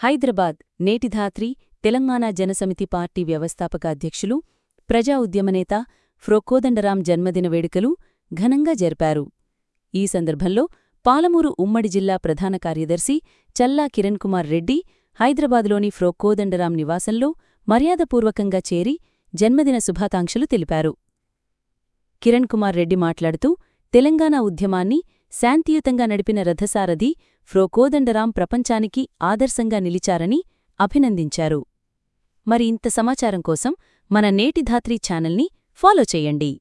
Hyderabad Netidhatri Telangana Janasamithi party వ్యవస్థాపక అధ్యక్షులు ప్రజా ఉద్యమనేత ఫ్రొకోదండరాం జన్మదిన వేడుకలు ఘనంగా జరిపారు ఈ సందర్భంలో పాలమూరు ఉమ్మడి జిల్లా ప్రధాన కార్యదర్శి చల్లా కిరణ్ కుమార్ రెడ్డి హైదరాబాద్లోని ఫ్రొకోదండరాం నివాసంలో మర్యాదపూర్వకంగా చేరి జన్మదిన శుభాకాంక్షలు తెలిపారు కిరణ్ కుమార్ రెడ్డి మాట్లాడుతూ తెలంగాణ ఉద్యమాన్ని శాంతియుతంగా నడిపిన రథసారథి ఫ్రోకోదండరాం ప్రపంచానికి ఆదర్శంగా నిలిచారని అభినందించారు మరి ఇంత సమాచారం కోసం మన నేటి ధాత్రి ఛానల్ని ఫాలో చేయండి